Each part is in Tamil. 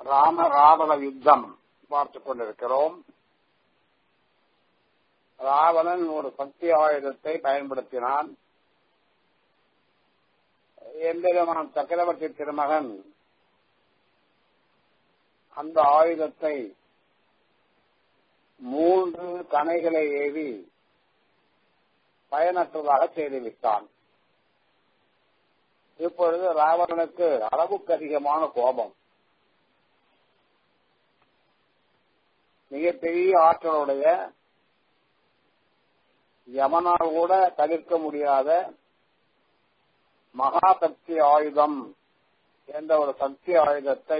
ராம ராவண யுத்தம் பார்த்துக் கொண்டிருக்கிறோம் ராவணன் ஒரு சக்தி ஆயுதத்தை பயன்படுத்தினான் எம்பெருமான் சக்கரவர்த்தி திருமகன் அந்த ஆயுதத்தை மூன்று கணைகளை ஏவி பயனற்றதாக செய்துவிட்டான் இப்பொழுது ராவணனுக்கு அளவுக்கு அதிகமான கோபம் மிகப்பெரிய ஆற்றலுடைய யமனால் கூட தவிர்க்க முடியாத மகா சக்தி ஆயுதம் என்ற ஒரு சக்தி ஆயுதத்தை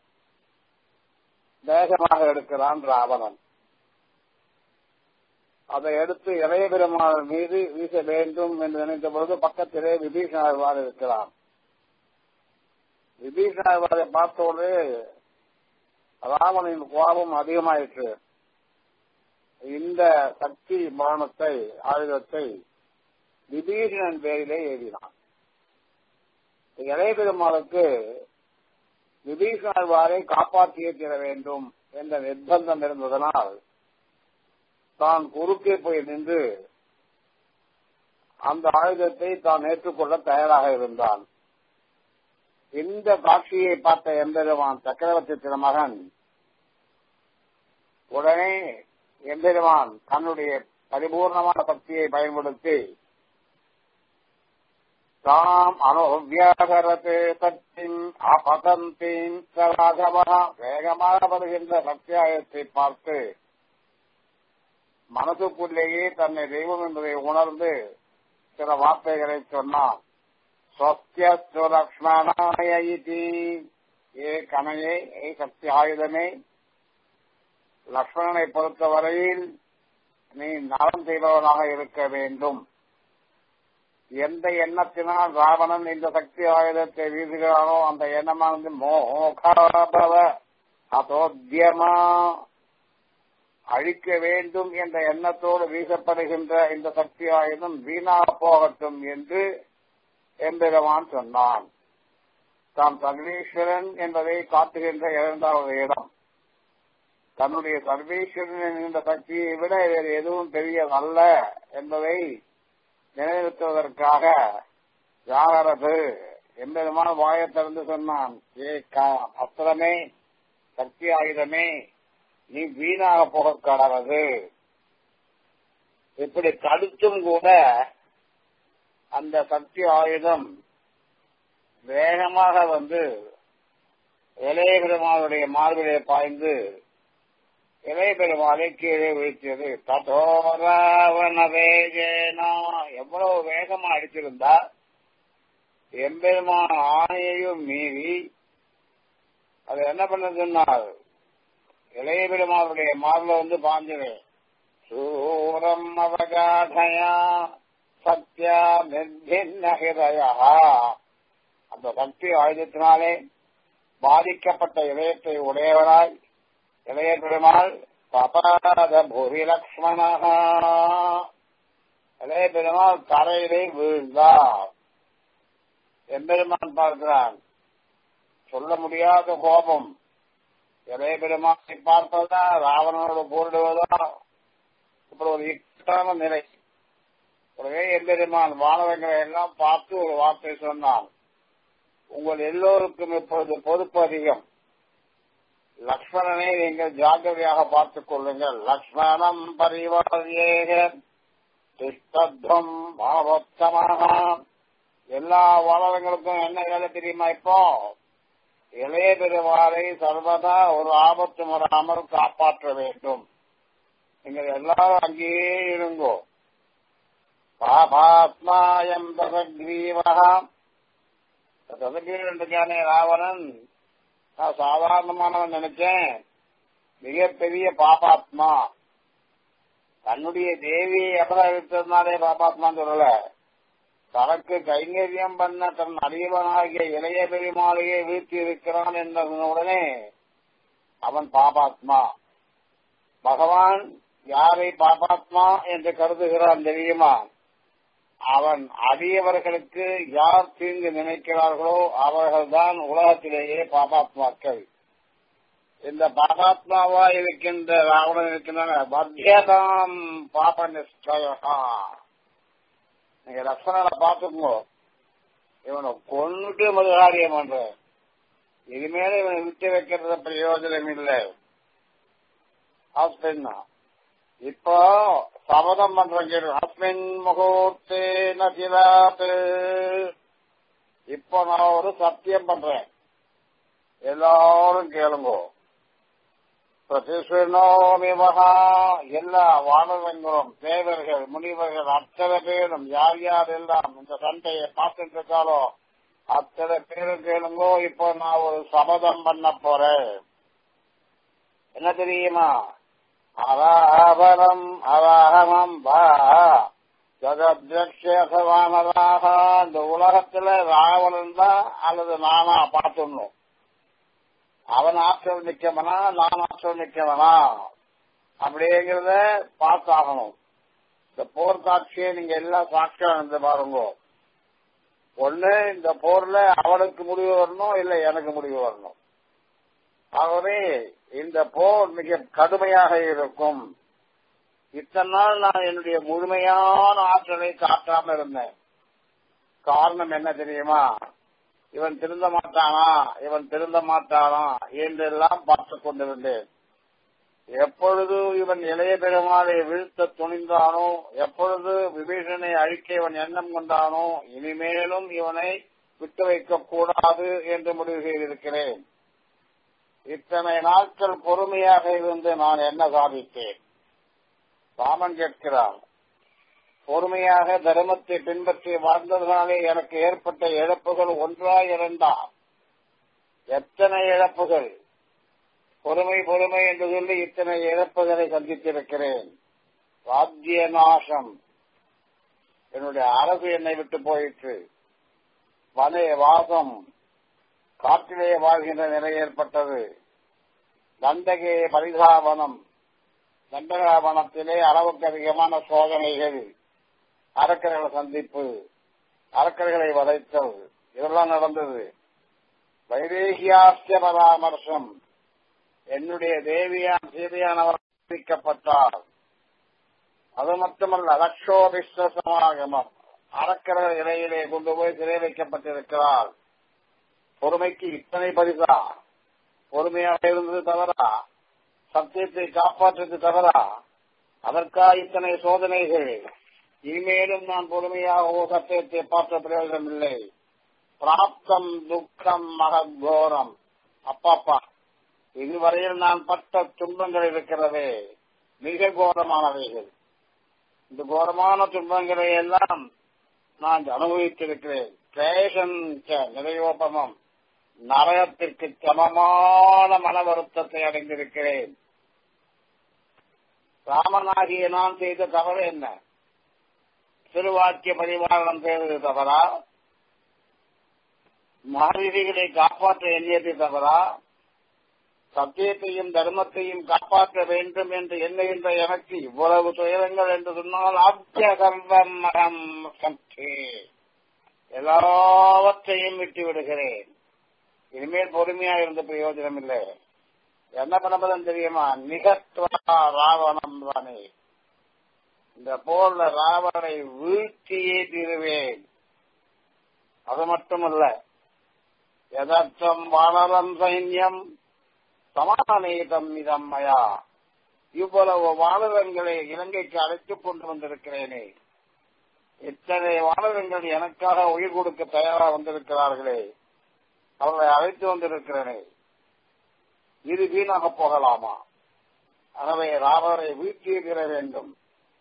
வேகமாக எடுக்கிறான் ராவணன் அதை எடுத்து இளைய பெருமாள் மீது வீச வேண்டும் என்று நினைத்த பொழுது பக்கத்திலே விபீஷணாழ்வார் இருக்கிறார் விபீஷணாழ்வாரை பார்த்தோடு ராவணின் கோபம் அதிகமாயிற்று இந்த சக்தி பானத்தை ஆயுதத்தை விபீஷணன் பேரிலே ஏறினான் இளைய பெருமாளுக்கு விபீஷணாழ்வாரை காப்பாற்றியே தீர வேண்டும் என்ற நிர்பந்தம் இருந்ததனால் தான் குறுக்கே போய் நின்று அந்த ஆயுதத்தை தான் ஏற்றுக்கொள்ள தயாராக இருந்தான் இந்த காட்சியை பார்த்த எம்பெருமான் சக்கரவர்த்தி திருமகன் உடனே எம்பெருமான் தன்னுடைய பரிபூர்ணமான சக்தியை பயன்படுத்தி தாம் அனுவியாகரத்து சக்தின் அபதந்தின் ராகவா வேகமாக வருகின்ற சக்தியாயத்தை பார்த்து மனசுக்குள்ளேயே தன்னை தெய்வம் என்பதை உணர்ந்து சில வார்த்தைகளை சொன்னான் சொத்தியஸ்து லக்ஷ்மணாய இதி ஏ கணையே ஏ சக்தி ஆயுதமே லக்ஷ்மணனை பொறுத்தவரையில் நீ நலம் செய்பவனாக இருக்க வேண்டும் எந்த எண்ணத்தினால் ராவணன் இந்த சக்தி ஆயுதத்தை வீசுகிறானோ அந்த எண்ணமானது மோகாபவ அதோத்தியமா அழிக்க வேண்டும் என்ற எண்ணத்தோடு வீசப்படுகின்ற இந்த சக்தி ஆயுதம் வீணா போகட்டும் என்று எம்பெருமான் சொன்னான் தாம் சர்வேஸ்வரன் என்பதை காட்டுகின்ற இரண்டாவது இடம் தன்னுடைய சர்வேஸ்வரன் என்கின்ற சக்தியை விட வேறு எதுவும் பெரியதல்ல என்பதை நிலைநிறுத்துவதற்காக ஜாகரது எம்பெருமான் வாயை திறந்து சொன்னான் ஏ அஸ்திரமே சக்தி ஆயுதமே நீ வீணாக போக கடவது இப்படி தடுத்தும் கூட அந்த சக்தி ஆயுதம் வேகமாக வந்து இளைய பெருமாளுடைய மார்பிலே பாய்ந்து இளைய பெருமாளை கீழே வீழ்த்தியது ததோராவண வேகேனா எவ்வளவு வேகமா அடிச்சிருந்தா எம்பெருமான ஆணையையும் மீறி அது என்ன பண்ணதுன்னார் இளைய பெருமாளுடைய மார்பில் வந்து பாஞ்சது சூரம் அவகாதயா சத்யா நிர்பின்னஹிதயா அந்த சக்தி ஆயுதத்தினாலே பாதிக்கப்பட்ட இதயத்தை உடையவராய் இளைய பெருமாள் பபாத பூரி லக்ஷ்மண இளைய பெருமாள் தரையிலே வீழ்ந்தார் எம்பெருமான் பார்க்கிறான் சொல்ல முடியாத கோபம் இளைய பெருமானை பார்ப்பதா ராவணனோடு போரிடுவதா இப்படி ஒரு இக்கட்டான நிலை உடனே எம்பெருமான் வானவங்களை எல்லாம் பார்த்து ஒரு வார்த்தை சொன்னான் உங்கள் எல்லோருக்கும் இப்பொழுது பொறுப்பு அதிகம் லக்ஷ்மணனை நீங்கள் ஜாக்கிரதையாக பார்த்துக் கொள்ளுங்கள் லக்ஷ்மணம் பரிவாரியேக திஷ்டத்வம் மாவோத்தமாக எல்லா வானவங்களுக்கும் என்ன வேலை தெரியுமா இப்போ இளைய பெருமாளை சர்வதா ஒரு ஆபத்து வராமல் காப்பாற்ற வேண்டும் நீங்கள் எல்லாரும் அங்கேயே இருங்கோ பாபாத்மாயம் தசக்ரீவகா தசக்ரீவன் இருக்கானே ராவணன் நான் சாதாரணமானவன் நினைச்சேன் மிகப்பெரிய பாபாத்மா தன்னுடைய தேவியை அபகரித்ததுனாலே பாபாத்மான்னு சொல்லல தனக்கு கைங்கரியம் பண்ண தன் அடியவனாகிய இளைய பெருமாளையே வீழ்த்தி இருக்கிறான் என்றவுடனே அவன் பாபாத்மா பகவான் யாரை பாபாத்மா என்று கருதுகிறான் தெரியுமா அவன் அடியவர்களுக்கு யார் தீங்கு நினைக்கிறார்களோ அவர்கள்தான் உலகத்திலேயே பாபாத்மாக்கள் இந்த பாபாத்மாவா இருக்கின்ற ராவணன் இருக்கின்றன பத்தியதாம் பாப நிஷ்டயா நீங்க லட்சணனை பார்த்துக்கோ இவனை கொண்டுட்டு மதுகாரியம் பண்ற இனிமேல இவனை விட்டு வைக்கிறது பிரயோஜனம் இல்லை ஹஸ்பண்ட் இப்போ சபதம் பண்றேன் ஹஸ்பண்ட் முகூர்த்தே நசிலாத்து இப்போ நான் ஒரு சத்தியம் பண்றேன் எல்லாரும் கேளுங்கோ பிரதிஷ்ணோமி மகா எல்லா வானவங்களும் தேவர்கள் முனிவர்கள் அத்தனை பேரும் யார் யார் எல்லாம் இந்த சண்டையை பார்த்துட்டு இருக்காளோ அத்தனை பேரும் கேளுங்கோ இப்போ நான் ஒரு சபதம் பண்ண போறேன் என்ன தெரியுமா அராபரம் அராகமம் பா ஜகத்ரக்ஷவானதாக இந்த உலகத்துல ராவணன் தான் அல்லது நானா பார்த்துடணும் அவன் ஆற்றல் நிக்கவனா நான் ஆற்றல் நிக்கவனா அப்படிங்கிறத பார்த்தாகணும் இந்த போர் காட்சியை நீங்க எல்லாம் சாட்சியம் இருந்து பாருங்க ஒண்ணு இந்த போர்ல அவனுக்கு முடிவு வரணும் இல்ல எனக்கு முடிவு வரணும் ஆகவே இந்த போர் மிக கடுமையாக இருக்கும் இத்தனை நாள் நான் என்னுடைய முழுமையான ஆற்றலை காட்டாம இருந்தேன் காரணம் என்ன தெரியுமா இவன் திருந்த மாட்டானா இவன் திருந்த மாட்டானா என்றெல்லாம் பார்த்து கொண்டிருந்தேன் எப்பொழுது இவன் இளைய பெருமாளை வீழ்த்த துணிந்தானோ எப்பொழுது விபீஷனை அழிக்க இவன் எண்ணம் கொண்டானோ இனிமேலும் இவனை விட்டு வைக்க கூடாது என்று முடிவு செய்திருக்கிறேன் இத்தனை நாட்கள் பொறுமையாக இருந்து நான் என்ன சாதித்தேன் ராமன் கேட்கிறான் பொறுமையாக தர்மத்தை பின்பற்றி வாழ்ந்ததனாலே எனக்கு ஏற்பட்ட இழப்புகள் ஒன்றா இரண்டா எத்தனை இழப்புகள் பொறுமை பொறுமை என்று சொல்லி இத்தனை இழப்புகளை சந்தித்திருக்கிறேன் ராஜ்ய நாசம் என்னுடைய அரசு என்னை விட்டு போயிற்று வனே வாசம் காட்டிலே வாழ்கின்ற நிலை ஏற்பட்டது தண்டகே பரிதாபனம் தண்டகாவனத்திலே அளவுக்கு அதிகமான சோதனைகள் அரக்கர்களை சந்திப்பு அரக்கர்களை வதைத்தல் இதெல்லாம் நடந்தது வைதேகியாஸ்ய பராமர்சம் என்னுடைய தேவியான் சீதையானவர் அறிவிக்கப்பட்டார் அது மட்டுமல்ல லட்சோபிஸ்வசமாகமம் அரக்கர்கள் இடையிலே கொண்டு போய் சிறை வைக்கப்பட்டிருக்கிறார் பொறுமைக்கு இத்தனை பரிசா பொறுமையாக இருந்தது தவறா சத்தியத்தை காப்பாற்றுவது தவறா அதற்கா இத்தனை சோதனைகள் இனிமேலும் நான் பொறுமையாகவோ சத்தியத்தை பார்த்த பிரயோஜனம் இல்லை பிராப்தம் துக்கம் மகோரம் அப்பாப்பா இதுவரையில் நான் பட்ட துன்பங்கள் இருக்கிறதே மிக கோரமானவைகள் இந்த கோரமான துன்பங்களை எல்லாம் நான் அனுபவித்திருக்கிறேன் கிளேசன் நிறைவோபமம் நரகத்திற்கு சமமான மன வருத்தத்தை அடைந்திருக்கிறேன் ராமனாகிய நான் செய்த தவறு என்ன திருவாக்கிய பரிபாலனம் செய்தது தவறா மகரிகளை காப்பாற்ற எண்ணியது தவறா சத்தியத்தையும் தர்மத்தையும் காப்பாற்ற வேண்டும் என்று எண்ணுகின்ற எனக்கு இவ்வளவு துயரங்கள் என்று சொன்னால் ஆத்திய சர்வம் மகம் சக்தி எல்லாவற்றையும் விட்டு விடுகிறேன் இனிமேல் பொறுமையா இருந்த பிரயோஜனம் இல்லை என்ன பண்ணப்பதான் தெரியுமா நிகத்வா ராவணம் தானே இந்த போர்ல ராவணனை வீழ்த்தியே தீருவேன் அது மட்டுமல்ல எதற்றம் வானரம் சைன்யம் சமானேதம் இதம்மயா இவ்வளவு வானரங்களை இலங்கைக்கு அழைத்துக் கொண்டு வந்திருக்கிறேனே இத்தனை வானரங்கள் எனக்காக உயிர் கொடுக்க தயாராக வந்திருக்கிறார்களே அவர்களை அழைத்து வந்திருக்கிறேனே இது வீணாக போகலாமா எனவே ராவரை வீழ்த்தியே தீர வேண்டும்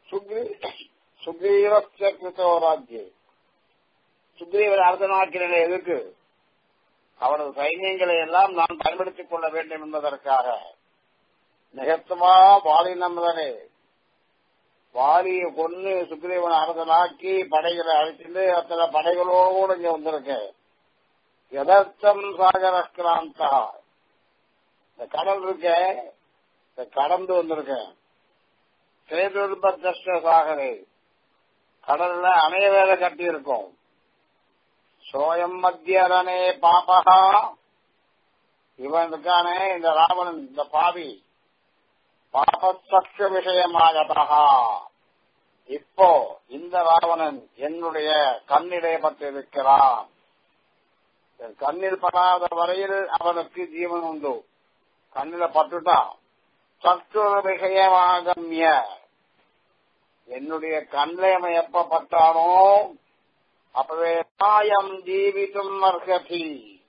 சுக்ரீவோ ராஜ்யே சுக்ரீவர் அரசனாக்கிறேன் எதுக்கு அவரது சைன்யங்களை எல்லாம் நான் பயன்படுத்திக் கொள்ள வேண்டும் என்பதற்காக நிகழ்த்தமா வாலி நம்பதனே வாலியை கொண்டு சுக்ரீவன் அரசனாக்கி படைகளை அழைச்சிட்டு அத்தனை படைகளோடு இங்க வந்திருக்கேன் எதர்த்தம் சாகரஸ்கிராந்தா இந்த கடல் இருக்க இந்த கடந்து வந்திருக்கேன் சேதுர்பத்ர சாகரை கடல்ல அணைய வேலை கட்டி இருக்கும் சோயம் மத்தியரணே பாபகா இவன் இருக்கானே இந்த ராவணன் இந்த பாவி பாபசக்ஷ விஷயமாகதா இப்போ இந்த ராவணன் என்னுடைய கண்ணிலே பட்டிருக்கிறான் என் கண்ணில் படாத வரையில் அவனுக்கு ஜீவன் உண்டு கண்ணில பட்டுட்டான் சத்துர விஷயமாகமிய என்னுடைய கண்ணில் அவன் எப்ப பட்டானோ அப்பவே தாயம் ஜீவித்தும் அர்ஹதி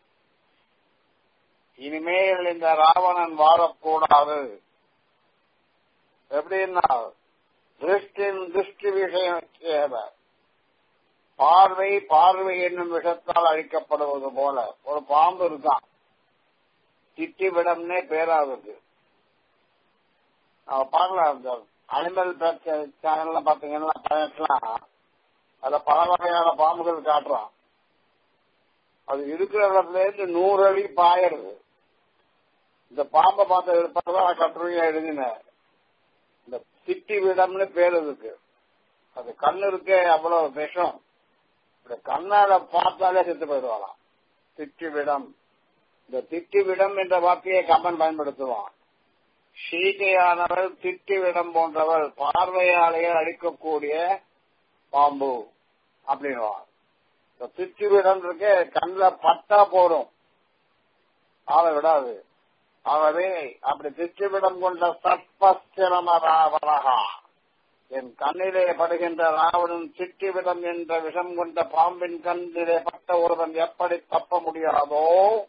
இனிமேல் இந்த ராவணன் வாழக்கூடாது எப்படின்னா திருஷ்டின் திருஷ்டி விஷயம் பார்வை பார்வை என்னும் விஷத்தால் அழிக்கப்படுவது போல ஒரு பாம்பு இருக்கான் திட்டி விடம்னே பேராகுது பார்க்கலாம் இந்த அனிமல் சேனல்ல பாத்தீங்கன்னா பயணத்துலாம் அதுல பல வகையான பாம்புகள் காட்டுறான் அது இருக்கிற இடத்துல இருந்து நூறு அடி பாயிருது இந்த பாம்பை பார்த்து எடுப்பதான் கட்டுரையா எழுதினேன் இந்த திட்டி விடம்னு பேர் இருக்கு அது கண்ணு இருக்கே அவ்வளவு விஷம் இந்த கண்ணால பார்த்தாலே செத்து போயிடுவாளாம் திட்டி விடம் இந்த திட்டி விடம் என்ற வார்த்தையை கம்மன் பயன்படுத்துவான் சீதையானவள் திட்டி விடம் போன்றவள் பார்வையாலேயே அழிக்கக்கூடிய பாம்பு அப்படின்வான் இந்த திட்டி விடம் இருக்கு கண்ணில் பட்டா போடும் ஆளை விடாது ஆகவே அப்படி திட்டுவிடம் கொண்ட சர்ப்பஸ்திரம ராவணகா என் கண்ணிலே படுகின்ற ராவணன் சிட்டிவிடம் என்ற விஷம் கொண்ட பாம்பின் கண்ணிலே பட்ட ஒருவன் எப்படி தப்ப முடியாதோ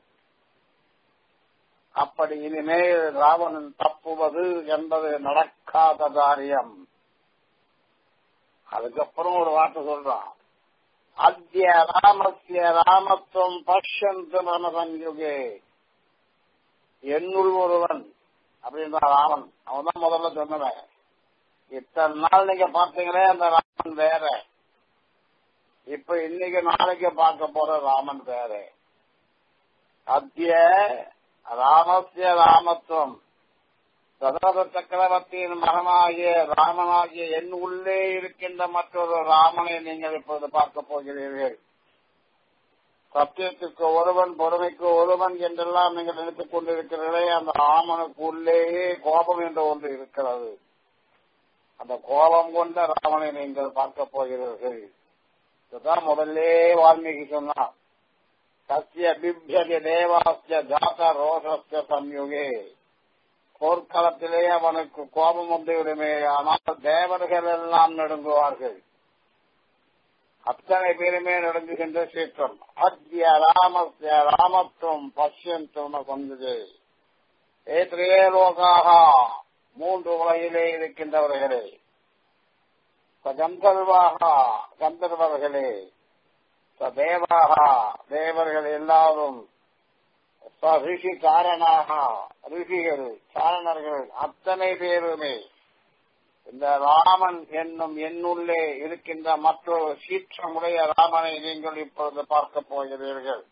அப்படி இனிமேல் ராவணன் தப்புவது என்பது நடக்காத காரியம் அதுக்கப்புறம் ஒரு வார்த்தை சொல்றான் அத்திய ராமஸ்ய ராமத்துவம் பஷ்யந்து மனசன்யுகே என்னுள் ஒருவன் அப்படின்ற ராமன் அவன் தான் முதல்ல சொன்னவன் இத்தனை நாள் நீங்க பார்த்தீங்களே அந்த ராமன் வேற இப்ப இன்னைக்கு நாளைக்கு பார்க்க போற ராமன் வேற அத்திய ராமஸ்ய ராமத்துவம் சதரத சக்கரவர்த்தியின் மகனாகிய ராமனாகிய என் உள்ளே இருக்கின்ற மற்றொரு ராமனை நீங்கள் இப்பொழுது பார்க்க போகிறீர்கள் சத்தியத்துக்கு ஒருவன் பொறுமைக்கு ஒருவன் என்றெல்லாம் நீங்கள் நினைத்துக் கொண்டிருக்கிறீர்களே அந்த ராமனுக்கு உள்ளேயே கோபம் என்ற ஒன்று இருக்கிறது அந்த கோபம் கொண்ட ராமனை நீங்கள் பார்க்க போகிறீர்கள் இதுதான் முதல்லே வால்மீகி சொன்னார் சத்திய பிப்யதி தேவாஸ்ய ஜாத ரோஷஸ்ய சம்யுகே போர்க்களத்திலே அவனுக்கு கோபம் வந்து விடுமே ஆனால் தேவர்கள் எல்லாம் நடுங்குவார்கள் அத்தனை பேருமே நடுங்குகின்ற சீற்றம் அத்திய ராமஸ்ய ராமத்துவம் பஷ்யந்தும் வந்தது ஏற்றையே லோகாக மூன்று உலகிலே இருக்கின்றவர்களே கந்தர்வாக கந்தர்வர்களே தேவாக தேவர்கள் எல்லாரும் ரிஷி காரணாக ரிஷிகள் காரணர்கள் அத்தனை பேருமே இந்த ராமன் என்னும் என்னுள்ளே இருக்கின்ற மற்றொரு சீற்றமுடைய ராமனை நீங்கள் இப்பொழுது பார்க்க போகிறீர்கள்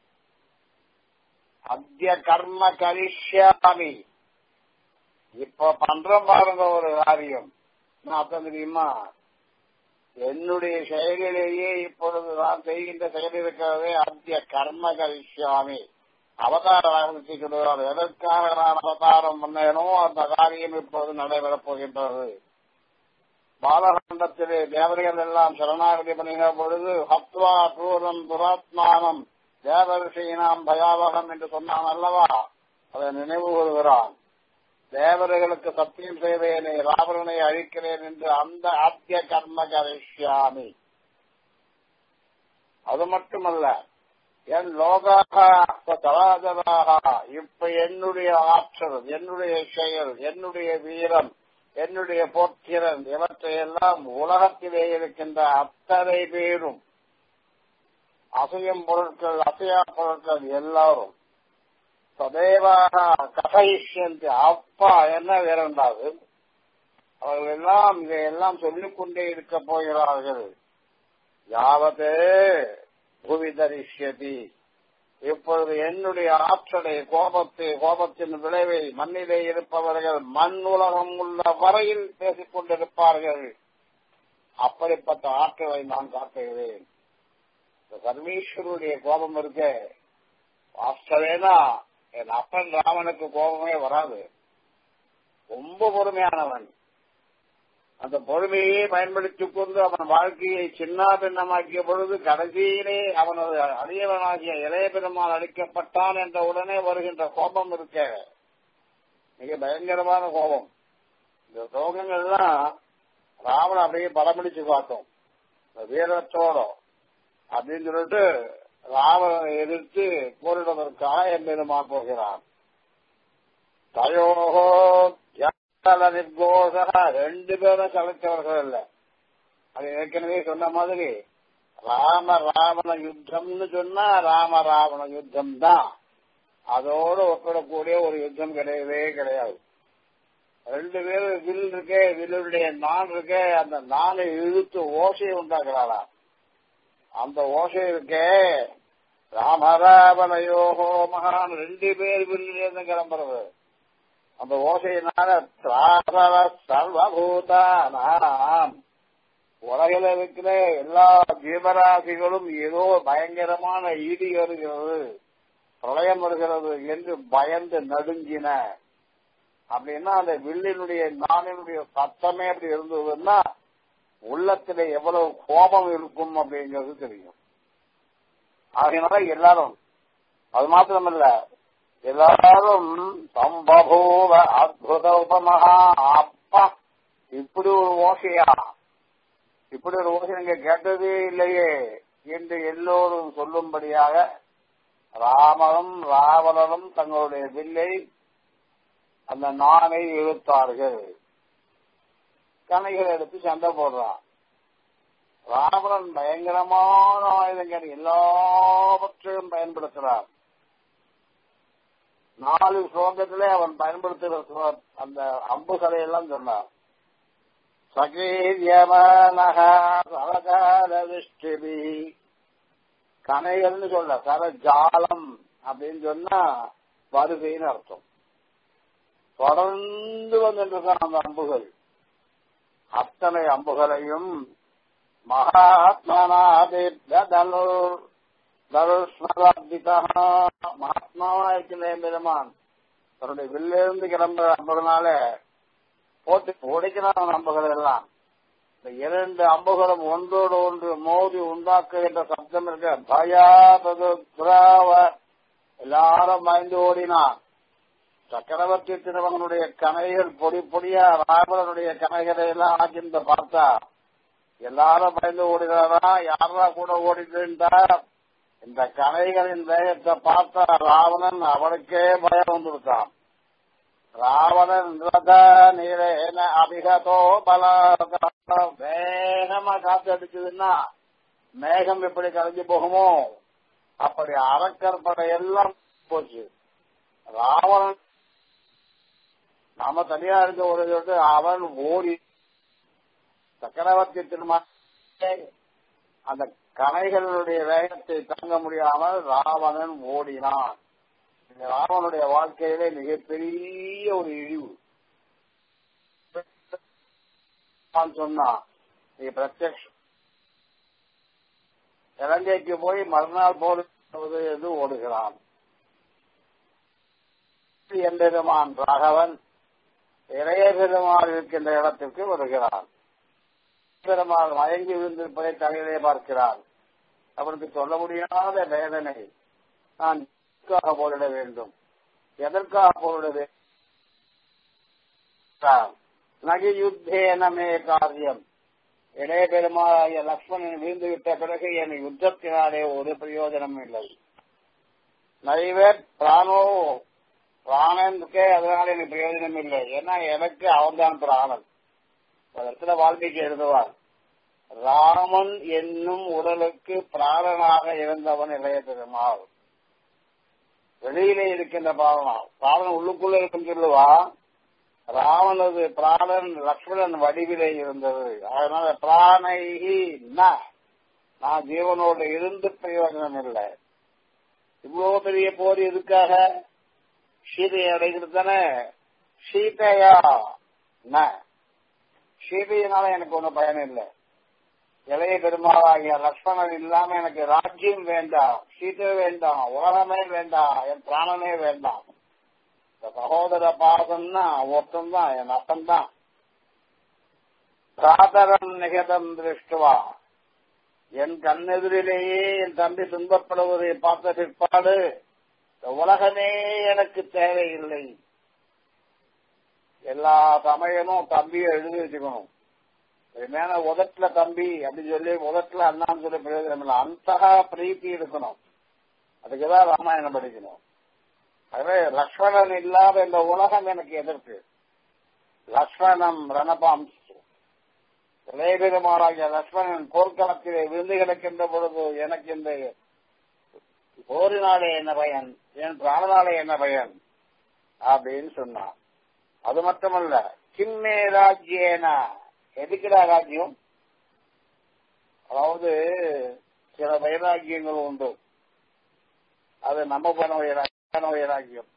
அத்திய கர்ம கரிஷ்யாமி இப்ப பண்றோம் பாருங்க ஒரு காரியம் அர்த்தம் தெரியுமா என்னுடைய செயலிலேயே இப்பொழுது நான் செய்கின்ற செயல் இருக்கிறதே அத்திய கர்ம கரிஷ்யாமி அவதாரம் இருக்கிறார் எதற்காக நான் அவதாரம் பண்ணேனோ அந்த காரியம் இப்பொழுது நடைபெறப் போகின்றது பாலகண்டத்திலே தேவர்கள் எல்லாம் சரணாகதி பண்ணுகிற பொழுது ஹத்வா பூரம் துராத்மானம் தேவரிஷியினாம் பயாவகம் என்று சொன்னான் அல்லவா அதை நினைவு கூறுகிறான் தேவர்களுக்கு சத்தியம் செய்வேனே ராவணனை அழிக்கிறேன் என்று அந்த ஆத்திய கர்ம கரிஷ்யாமி அது மட்டுமல்ல என் லோகாக சராஜராக இப்ப என்னுடைய ஆற்றல் என்னுடைய செயல் என்னுடைய வீரம் என்னுடைய போக்கிரன் இவற்றையெல்லாம் உலகத்திலே இருக்கின்ற அத்தனை பேரும் அசையும் பொருட்கள் அசையா பொருட்கள் எல்லாரும் சதேவாக கதைஷந்தி அப்பா என்ன வேறண்டாது அவர்கள் எல்லாம் இதையெல்லாம் சொல்லிக் கொண்டே இருக்க போகிறார்கள் யாவது புவி தரிசியதி இப்பொழுது என்னுடைய ஆற்றலை கோபத்தை கோபத்தின் விளைவை மண்ணிலே இருப்பவர்கள் மண் உலகம் உள்ள வரையில் பேசிக் கொண்டிருப்பார்கள் அப்படிப்பட்ட ஆற்றலை நான் காட்டுகிறேன் இந்த சர்வீஸ்வருடைய கோபம் இருக்க வாஸ்தவேனா என் அப்பன் ராமனுக்கு கோபமே வராது ரொம்ப பொறுமையானவன் அந்த பொறுமையை பயன்படுத்திக் கொண்டு அவன் வாழ்க்கையை சின்ன பின்னமாக்கிய பொழுது கடைசியிலே அவனது அடியவனாகிய இளைய பெருமாள் அளிக்கப்பட்டான் என்ற உடனே வருகின்ற கோபம் இருக்க மிக பயங்கரமான கோபம் இந்த சோகங்கள்லாம் ராவணன் அப்படியே படம்பிடிச்சு பார்த்தோம் வீரத்தோட அப்படின்னு சொல்லிட்டு ராவணனை எதிர்த்து போரிடுவதற்காக என் பெருமான் போகிறான் தயோகோ நிர்கோஷ ரெண்டு பேரும் கலைத்தவர்கள் இல்ல அது ஏற்கனவே சொன்ன மாதிரி ராம ராவண யுத்தம்னு சொன்னா ராம ராவண யுத்தம் தான் அதோடு ஒப்பிடக்கூடிய ஒரு யுத்தம் கிடையவே கிடையாது ரெண்டு பேரும் வில் இருக்கே வில்லுடைய நான் இருக்கே அந்த நானை இழுத்து ஓசையை உண்டாக்குறாளா அந்த ஓசை இருக்கே ராமராவணையோகோ மகான் ரெண்டு பேர் வில்லிலிருந்து கிளம்புறது அந்த ஓசையினால சர்வபூதானாம் உலகில் இருக்கிற எல்லா ஜீவராசிகளும் ஏதோ பயங்கரமான ஈடி வருகிறது பிரளயம் வருகிறது என்று பயந்து நடுங்கின அப்படின்னா அந்த வில்லினுடைய நானினுடைய சத்தமே அப்படி இருந்ததுன்னா உள்ளத்துல எவ்வளவு கோபம் இருக்கும் அப்படிங்கிறது தெரியும் அதனால எல்லாரும் அது மாத்திரமல்ல எல்லாரும் சம்பபூவ அத்புத உபமகா அப்பா இப்படி ஒரு ஓசையா இப்படி ஒரு ஓசை நீங்க கேட்டதே இல்லையே என்று எல்லோரும் சொல்லும்படியாக ராமனும் ராவணனும் தங்களுடைய வில்லை அந்த நானை இழுத்தார்கள் கணைகள் எடுத்து சண்டை போடுறான் ராவணன் பயங்கரமான ஆயுதங்கள் எல்லாவற்றையும் பயன்படுத்துறான் நாலு ஸ்லோகத்திலே அவன் பயன்படுத்துகிற அந்த அம்புகளை எல்லாம் சொன்னான் சகீரியமனகரகாலவிஷ்டிபி கனைகள்னு சொல்ல சரஜாலம் அப்படின்னு சொன்னா வருகைன்னு அர்த்தம் தொடர்ந்து வந்துட்டு அந்த அம்புகள் அத்தனை அம்புகளையும் மகாத்மனாதிர்தனுர் தருஷ்மராபிதா மகாத்மாவா இருக்கின்ற பெருமான் தன்னுடைய வில்லிருந்து கிளம்புற அம்புகளால போட்டு உடைக்கிறான் அம்புகள் எல்லாம் இந்த இரண்டு அம்புகளும் ஒன்றோடு ஒன்று மோதி உண்டாக்குகின்ற சப்தம் இருக்க பயாபது துராவ எல்லாரும் பயந்து ஓடினான் சக்கரவர்த்தி திருமகனுடைய கனைகள் பொடி பொடியா ராவணனுடைய கனைகளை எல்லாம் ஆக்கின்ற பார்த்தா எல்லாரும் பயந்து ஓடினாரா யாரா கூட ஓடிட்டுண்டா இந்த கனைகளின் வேகத்தை பார்த்தா ராவணன் அவனுக்கே பயம் வந்துருக்கான் ராவணன் ரத நீரேன அபிகதோ பல வேகமா காத்து அடிச்சதுன்னா மேகம் எப்படி கலைஞ்சு போகுமோ அப்படி அரக்கற்படை எல்லாம் போச்சு ராவணன் நாம தனியா இருக்க ஒரு சொல்லிட்டு அவன் ஓடி சக்கரவர்த்தி திரும்ப அந்த கனைகளுடைய வேகத்தை தாங்க முடியாமல் ராவணன் ஓடினான் இந்த ராவனுடைய வாழ்க்கையிலே மிகப்பெரிய ஒரு இழிவு சொன்னா நீ பிரத்யக்ஷம் இலங்கைக்கு போய் மறுநாள் போது என்று ஓடுகிறான் எம்பெருமான் ராகவன் இளைய பெருமாள் இருக்கின்ற இடத்திற்கு வருகிறான் பெருமாள் மயங்கி விழுந்திருப்பதை தலையிலே பார்க்கிறான் அவனுக்கு சொல்ல முடியாத வேதனை நான் எதற்காக போரிட வேண்டும் எதற்காக போரிட வேண்டும் நகி யுத்தேனமே காரியம் இளைய பெருமாளாகிய லக்ஷ்மணன் வீழ்ந்து விட்ட பிறகு என் யுத்தத்தினாலே ஒரு பிரயோஜனம் இல்லை நைவே பிராணோ பிராணனுக்கே அதனால எனக்கு பிரயோஜனம் இல்லை ஏன்னா எனக்கு அவன்தான் பிராணன் இடத்துல வால்மீகி எழுதுவார் ராமன் என்னும் உடலுக்கு பிராணனாக இருந்தவன் இளைய பெருமாள் வெளியிலே இருக்கின்ற பிராணனா பிராணன் உள்ளுக்குள்ள இருக்கும் சொல்லுவா ராவனது பிராணன் லக்ஷ்மணன் வடிவிலே இருந்தது அதனால பிராணைகி நான் ஜீவனோடு இருந்து பிரயோஜனம் இல்லை இவ்வளவு பெரிய போர் எதுக்காக சீதையை அடைகிறது தானே சீதையா சீதையினால எனக்கு ஒன்றும் பயன் இல்லை இளைய பெருமாளாகிய லக்ஷ்மணன் இல்லாம எனக்கு ராஜ்யம் வேண்டாம் சீதை வேண்டாம் உலகமே வேண்டாம் என் பிராணனே வேண்டாம் இந்த சகோதர பாசம்னா ஒருத்தன் தான் என் அப்பன் தான் பிராதரம் நிகதம் திருஷ்டுவா என் கண்ணெதிரிலேயே என் தம்பி துன்பப்படுவதை பார்த்த பிற்பாடு இந்த உலகமே எனக்கு தேவையில்லை எல்லா சமயமும் தம்பியை எழுதி வச்சுக்கணும் மேல உதட்டுல தம்பி அப்படின்னு சொல்லி உதட்டுல அண்ணான்னு சொல்லி பிரயோஜனம் இல்லை அந்த பிரீத்தி இருக்கணும் அதுக்குதான் ராமாயணம் படிக்கணும் அதுவே லக்ஷ்மணன் இல்லாத இந்த உலகம் எனக்கு எதிர்க்கு லக்ஷ்மணம் ரணபாம் இளையபெருமாளாகிய லக்ஷ்மணன் போர்க்களத்திலே விழுந்து கிடக்கின்ற பொழுது எனக்கு இந்த போரினாலே என்ன பயன் என் பிராணனாலே என்ன பயன் அப்படின்னு சொன்னான் அது மட்டுமல்ல கிம்மே ராஜ்யேன எதுக்குடா ராஜ்யம் அதாவது சில வைராக்கியங்கள் உண்டு அது நம்ம பண்ண வைராக்கியம் வைராக்கியம்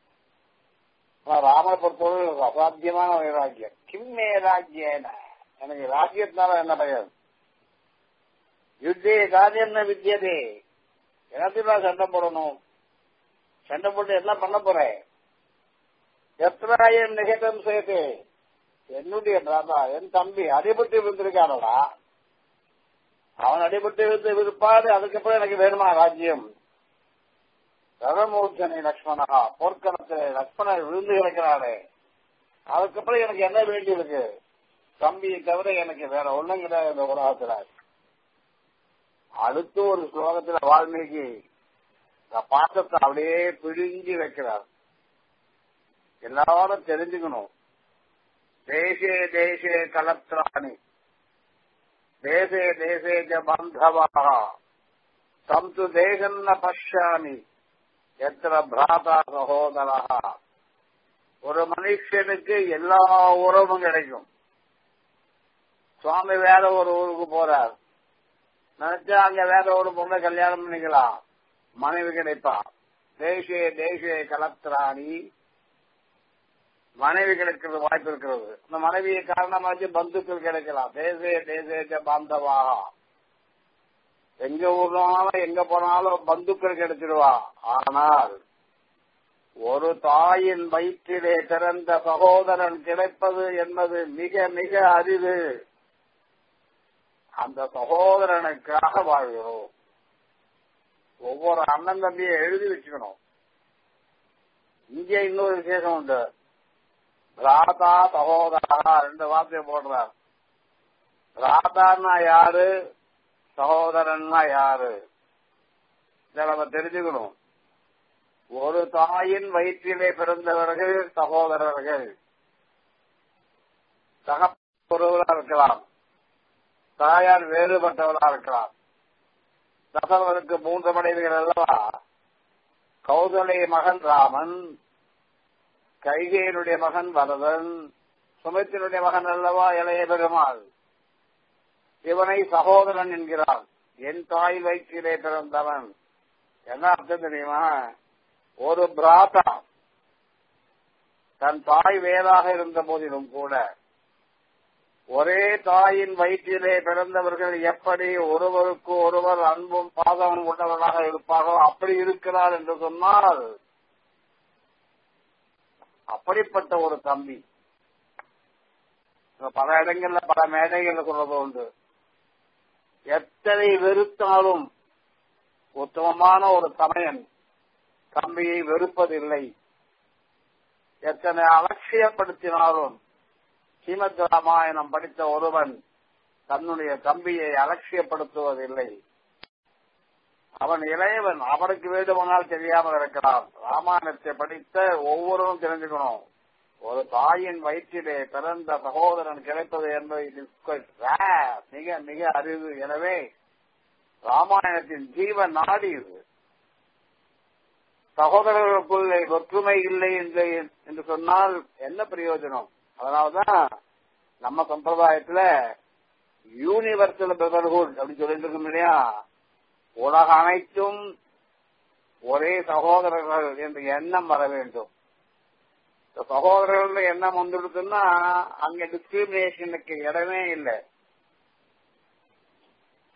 ராமனை பொறுத்தவரை அசாத்தியமான வைராக்கியம் கிம்மே ராஜ்யேன எனக்கு ராஜ்யத்தினால என்ன பயன் யுத்தே காரியம் வித்தியதே எல்லாத்தையும் நான் சண்டை போடணும் சண்டை போட்டு என்ன பண்ண போறேன் எத்தனாயிரம் நிகழ்த்தம் சேர்த்து என்னுடைய தாத்தா என் தம்பி அடிபட்டு விழுந்திருக்கானடா அவன் அடிபட்டு விழுந்து விருப்பாடு அதுக்கப்புறம் எனக்கு வேணுமா ராஜ்யம் ரதமூர்த்தனை லக்ஷ்மணா போர்க்களத்தில் லக்ஷ்மணன் விழுந்து கிடக்கிறாரே அதுக்கப்புறம் எனக்கு என்ன வேண்டியிருக்கு தம்பியை தவிர எனக்கு வேற ஒண்ணும் கிடையாது இந்த உலகத்துல அடுத்து ஒரு ஸ்லோகத்துல வால்மீகி பாசத்தை அப்படியே பிழிஞ்சு வைக்கிறார் எல்லாரும் தெரிஞ்சுக்கணும் தேசே தேசே கலத்ராணி தேசே தேசே ஜ பந்தவா சம்து தேசன்ன பஷ்யாமி எத்திர பிராதா சகோதரா ஒரு மனுஷனுக்கு எல்லா உறவும் கிடைக்கும் சுவாமி வேற ஒரு ஊருக்கு போறார் நினைச்சா அங்க வேற ஒரு பொண்ணை கல்யாணம் பண்ணிக்கலாம் மனைவி கிடைப்பா தேசிய தேசிய கலத்திராணி மனைவி கிடைக்கிறது வாய்ப்பு இருக்கிறது இந்த மனைவியை காரணமாச்சு பந்துக்கள் கிடைக்கலாம் தேசிய தேசிய பாந்தவாக எங்க ஊர்னாலும் எங்க போனாலும் பந்துக்கள் கிடைச்சிடுவா ஆனால் ஒரு தாயின் வயிற்றிலே பிறந்த சகோதரன் கிடைப்பது என்பது மிக மிக அரிது அந்த சகோதரனுக்காக வாழ்கிறோம் ஒவ்வொரு அண்ணன் தம்பியை எழுதி வச்சுக்கணும் இங்கே இன்னொரு விசேஷம் உண்டு ராதா சகோதரா ரெண்டு வார்த்தையை போடுறார் ராதான்னா யாரு சகோதரன்னா யாரு இதை நம்ம தெரிஞ்சுக்கணும் ஒரு தாயின் வயிற்றிலே பிறந்தவர்கள் சகோதரர்கள் சகப்பொருவா இருக்கலாம் தாயார் வேறுபட்டவளா இருக்கலாம் தசரவனுக்கு மூன்று மனைவிகள் அல்லவா கௌதலை மகன் ராமன் கைகையனுடைய மகன் வரதன் சுமித்தினுடைய மகன் அல்லவா இளைய பெருமாள் இவனை சகோதரன் என்கிறான் என் தாய் வயிற்றிலே பிறந்தவன் என்ன அர்த்தம் தெரியுமா ஒரு பிராதா தன் தாய் வேறாக இருந்த போதிலும் கூட ஒரே தாயின் வயிற்றிலே பிறந்தவர்கள் எப்படி ஒருவருக்கு ஒருவர் அன்பும் பாதமும் உள்ளவர்களாக இருப்பார்களோ அப்படி இருக்கிறார் என்று சொன்னால் அப்படிப்பட்ட ஒரு தம்பி பல இடங்கள்ல பல மேடைகள்ல சொல்றது உண்டு எத்தனை வெறுத்தாலும் உத்தமமான ஒரு சமயன் தம்பியை வெறுப்பதில்லை எத்தனை அலட்சியப்படுத்தினாலும் ஸ்ரீமத் ராமாயணம் படித்த ஒருவன் தன்னுடைய தம்பியை அலட்சியப்படுத்துவதில்லை அவன் இளையவன் அவனுக்கு வேண்டுமானால் தெரியாமல் இருக்கலாம் ராமாயணத்தை படித்த ஒவ்வொருவரும் தெரிஞ்சுக்கணும் ஒரு தாயின் வயிற்றிலே பிறந்த சகோதரன் கிடைப்பது என்பது மிக மிக அறிவு எனவே ராமாயணத்தின் ஜீவ நாடி இது சகோதரர்களுக்குள்ளே ஒற்றுமை இல்லை என்று சொன்னால் என்ன பிரயோஜனம் அதனாலதான் நம்ம சம்பிரதாயத்துல யூனிவர்சல் பிரதர்ஹுட் அப்படின்னு சொல்லிட்டு இருக்கோம் இல்லையா உலக அனைத்தும் ஒரே சகோதரர்கள் என்ற எண்ணம் வர வேண்டும் சகோதரர்கள் எண்ணம் வந்துடுதுன்னா அங்க டிஸ்கிரிமினேஷனுக்கு இடமே இல்லை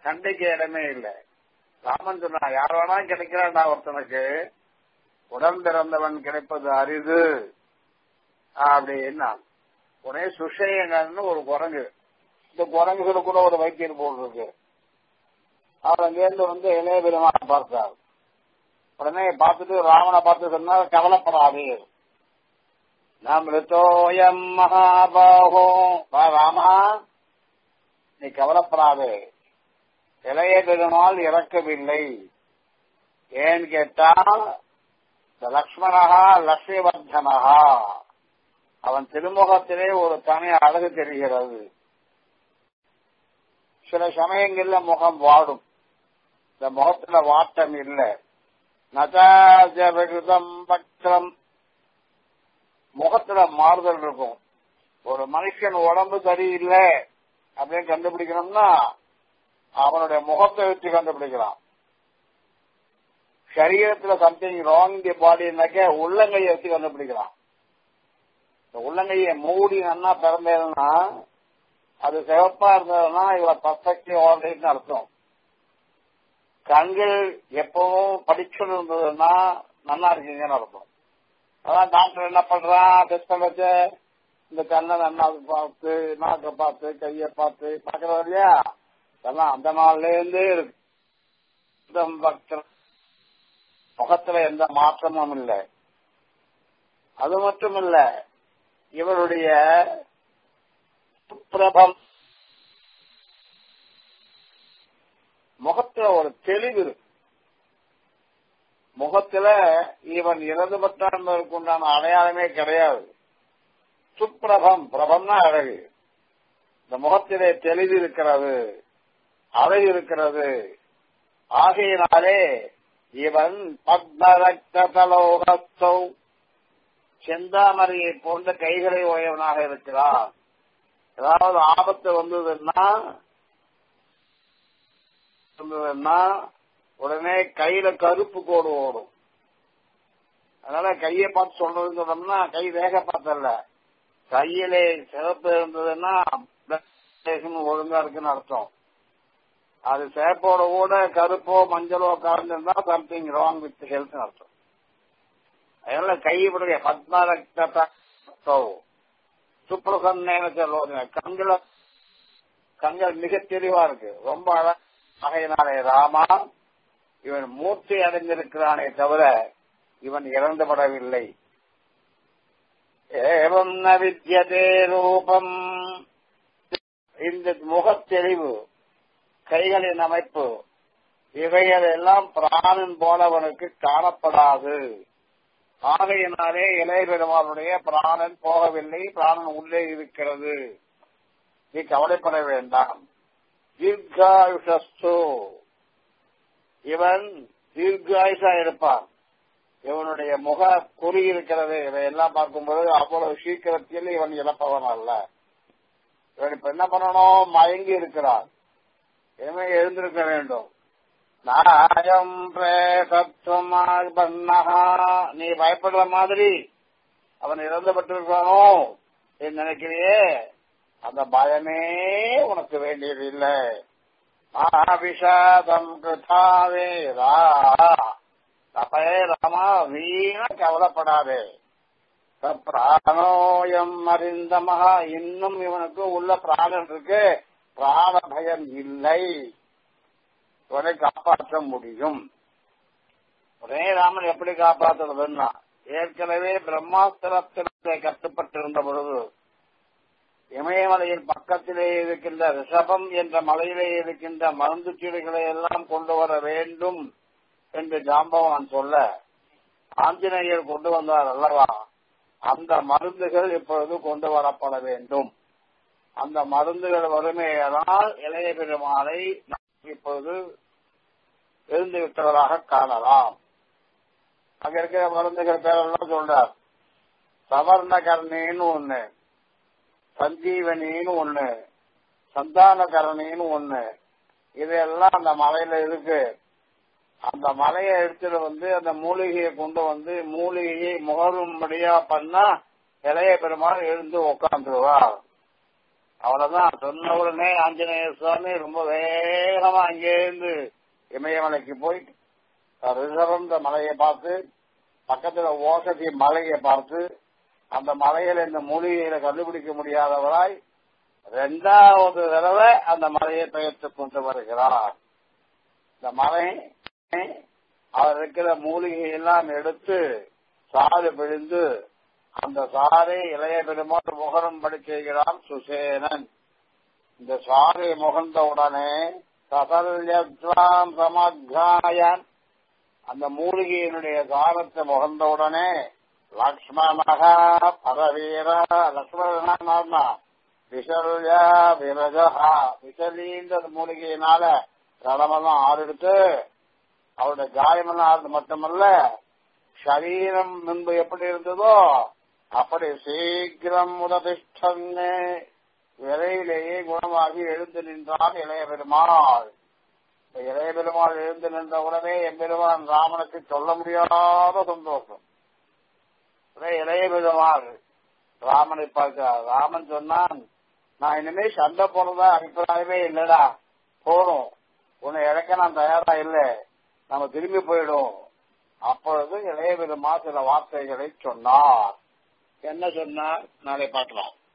சண்டைக்கு இடமே இல்லை ராமன் சொன்னா யார் வேணா கிடைக்கிறான்டா ஒருத்தனுக்கு உடன் பிறந்தவன் கிடைப்பது அரிது அப்படின்னா உடனே சுஷேயனன்னு ஒரு குரங்கு இந்த குரங்குகளுக்கு கூட ஒரு வைத்தியர் போல் இருக்கு அவர் அங்கேருந்து வந்து இளைய பெருமான பார்த்தார் உடனே பார்த்துட்டு ராமனை பார்த்து சொன்னார் கவலைப்படாதே நமிருத்தோயம் மகாபாகோ ராமா நீ கவலைப்படாதே இளைய பெருமாள் இறக்கவில்லை ஏன்னு கேட்டா இந்த லக்ஷ்மணகா லட்சுமிவர்தனகா அவன் திருமுகத்திலே ஒரு தனி அழகு தெரிகிறது சில சமயங்கள்ல முகம் வாடும் இந்த முகத்துல வாட்டம் இல்லை நதாஜவிருதம் பக்ரம் முகத்துல மாறுதல் இருக்கும் ஒரு மனுஷன் உடம்பு சரியில்லை அப்படின்னு கண்டுபிடிக்கணும்னா அவனுடைய முகத்தை வச்சு கண்டுபிடிக்கலாம் சரீரத்துல சம்திங் ராங் தி பாடினாக்க உள்ளங்கையை வச்சு கண்டுபிடிக்கலாம் இந்த உள்ளங்கையை மூடி நன்னா பிறந்ததுன்னா அது சிவப்பா இருந்ததுன்னா இவளை பர்ஃபெக்ட்லி ஆல்ரைட்னு அர்த்தம் கண்கள் எப்பவும் படிச்சுன்னு இருந்ததுன்னா நல்லா இருக்கீங்கன்னு அர்த்தம் அதான் டாக்டர் என்ன பண்றான் டெஸ்ட் வச்சு இந்த கண்ணை நல்லா பார்த்து நாக்கை பார்த்து கையை பார்த்து பாக்குறது இல்லையா அதெல்லாம் அந்த நாள்ல இருந்தே இருக்கு முகத்துல எந்த மாற்றமும் இல்லை அது மட்டும் இல்ல இவருடைய சுப்பிரபம் முகத்துல ஒரு தெளிவு இருக்கு முகத்துல இவன் இறந்து பட்டான் உண்டான அடையாளமே கிடையாது சுப்பிரபம் பிரபம்னா அழகு இந்த முகத்திலே தெளிவு இருக்கிறது அழகு இருக்கிறது ஆகையினாலே இவன் பத்மரக்தலோகத்தௌ செந்தாமரையை போன்ற கைகளை உயவனாக இருக்கிறான் ஏதாவது ஆபத்து வந்ததுன்னா வந்ததுன்னா உடனே கையில கருப்பு கோடு ஓடும் அதனால கையை பார்த்து சொல்றதுன்னு சொன்னோம்னா கை வேக பார்த்தல கையிலே சிறப்பு இருந்ததுன்னா ஒழுங்கா இருக்குன்னு அர்த்தம் அது சேப்போட கூட கருப்போ மஞ்சளோ கலந்துருந்தா சம்திங் ராங் வித் ஹெல்த் அர்த்தம் அதனால கைப்படைய பத்மரக்த சுப்ரசன்னேன சொல்லுவாங்க கண்கள கண்கள் மிக தெளிவா இருக்கு ரொம்ப அழகையினாலே ராமா இவன் மூர்த்தி அடைந்திருக்கிறானே தவிர இவன் இறந்துபடவில்லை ஏவம் ந வித்தியதே ரூபம் இந்த முகத்தெளிவு கைகளின் அமைப்பு இவைகள் எல்லாம் பிராணன் போலவனுக்கு காணப்படாது ஆகையினாலே இளைய பெருமாளுடைய பிராணன் போகவில்லை பிராணன் உள்ளே இருக்கிறது நீ கவலைப்பட வேண்டாம் தீர்காயுஷஸ்து இவன் தீர்காயுஷா இருப்பான் இவனுடைய முக குறி இருக்கிறது இதையெல்லாம் பார்க்கும்போது அவ்வளவு சீக்கிரத்தில் இவன் இழப்பவன் அல்ல இவன் இப்ப என்ன பண்ணணும் மயங்கி இருக்கிறான் இனிமே எழுந்திருக்க வேண்டும் நாயம் பண்ணஹா நீ பயப்படுற மாதிரி அவன் இறந்துபட்டிருக்கானோ என்று நினைக்கிறியே அந்த பயமே உனக்கு வேண்டியது இல்லை விஷாதம் கிருதாவேதா அப்பே ராமா வீண கவலைப்படாதே பிராணோயம் அறிந்த மகா இன்னும் இவனுக்கு உள்ள பிராணன் இருக்கு பிராண பயம் இல்லை இவனை காப்பாற்ற முடியும் உடனே ராமன் எப்படி காப்பாற்றுறதுன்னா ஏற்கனவே பிரம்மாஸ்திரத்திலே கட்டுப்பட்டிருந்த பொழுது இமயமலையின் பக்கத்திலே இருக்கின்ற ரிஷபம் என்ற மலையிலே இருக்கின்ற மருந்து சீடுகளை எல்லாம் கொண்டு வர வேண்டும் என்று ஜாம்பவான் சொல்ல ஆஞ்சநேயர் கொண்டு வந்தார் அல்லவா அந்த மருந்துகள் இப்பொழுது கொண்டு வரப்பட வேண்டும் அந்த மருந்துகள் வறுமையானால் இளைய பெருமாளை இப்பொழுது இருந்து விட்டவராக காணலாம் அங்க இருக்கிற மருந்துகள் பேரெல்லாம் சொல்றார் சவர்ண கர்ணின்னு ஒண்ணு சஞ்சீவனின்னு ஒண்ணு சந்தான கரணின்னு ஒண்ணு இதெல்லாம் அந்த மலையில இருக்கு அந்த மலையை எடுத்துட்டு வந்து அந்த மூலிகையை கொண்டு வந்து மூலிகையை முகரும்படியா பண்ணா இளைய பெருமாள் எழுந்து உட்காந்துருவார் அவ்வளவுதான் சொன்ன உடனே ஆஞ்சநேய சுவாமி ரொம்ப வேகமா அங்கேருந்து இமயமலைக்கு போய் ரிசர்வந்த மலையை பார்த்து பக்கத்துல ஓசதி மலையை பார்த்து அந்த மலையில இந்த மூலிகையில கண்டுபிடிக்க முடியாதவராய் ரெண்டாவது தடவை அந்த மலையை பெயர்த்து கொண்டு வருகிறார் இந்த மலை அவர் இருக்கிற மூலிகை எல்லாம் எடுத்து சாறு பிழிந்து அந்த சாரை இளைய பெருமாள் முகரம் படி செய்கிறான் சுசேனன் இந்த சாரை முகர்ந்த உடனே சதல்யாம் சமகாயன் அந்த மூலிகையினுடைய சாரத்தை முகர்ந்த உடனே லக்ஷ்மணா பரவீர லக்ஷ்மணா விசல்யா விரஜா விசலின்ற மூலிகையினால கடமெல்லாம் ஆறெடுத்து அவருடைய காயமெல்லாம் ஆறுது மட்டுமல்ல சரீரம் முன்பு எப்படி இருந்ததோ அப்படி சீக்கிரம் முததிஷ்டன்னு விரைவிலேயே குணமாகி எழுந்து நின்றான் இளைய பெருமாள் இளைய பெருமாள் எழுந்து நின்ற உடனே எம்பெருமான் ராமனுக்கு சொல்ல முடியாத சந்தோஷம் இளைய பெருமாள் ராமனை பார்க்கிறார் ராமன் சொன்னான் நான் இனிமே சண்டை போனதா அபிப்பிராயமே இல்லடா போறோம் உன்னை இழக்க நான் தயாரா இல்லை நம்ம திரும்பி போயிடும் அப்பொழுது இளைய பெருமா சில வார்த்தைகளை சொன்னார் என்ன சொன்னார் நாளை பார்க்கலாம்